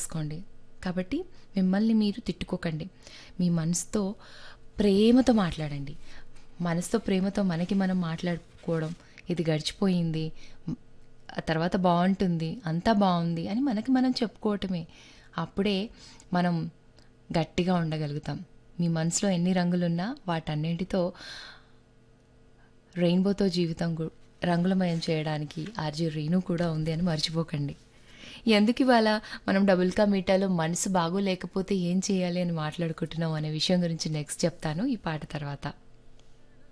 చేసుకోండి కాబట్టి మిమ్మల్ని మీరు తిట్టుకోకండి మీ మనసుతో ప్రేమతో మాట్లాడండి మనసుతో ప్రేమతో మనకి మనం మాట్లాడుకోవడం ఇది గడిచిపోయింది ఆ తర్వాత బాగుంటుంది అంతా బాగుంది అని మనకి మనం చెప్పుకోవటమే అప్పుడే మనం గట్టిగా ఉండగలుగుతాం మీ మనసులో ఎన్ని రంగులున్నా వాటన్నింటితో రెయిన్బోతో జీవితం గు- రంగులమయం చేయడానికి ఆర్జే రీను కూడా ఉంది అని మర్చిపోకండి ఎందుకు ఇవాళ మనం డబుల్ కా మీటాలో మనసు బాగోలేకపోతే ఏం చేయాలి అని మాట్లాడుకుంటున్నాం అనే విషయం గురించి నెక్స్ట్ చెప్తాను ఈ పాట తర్వాత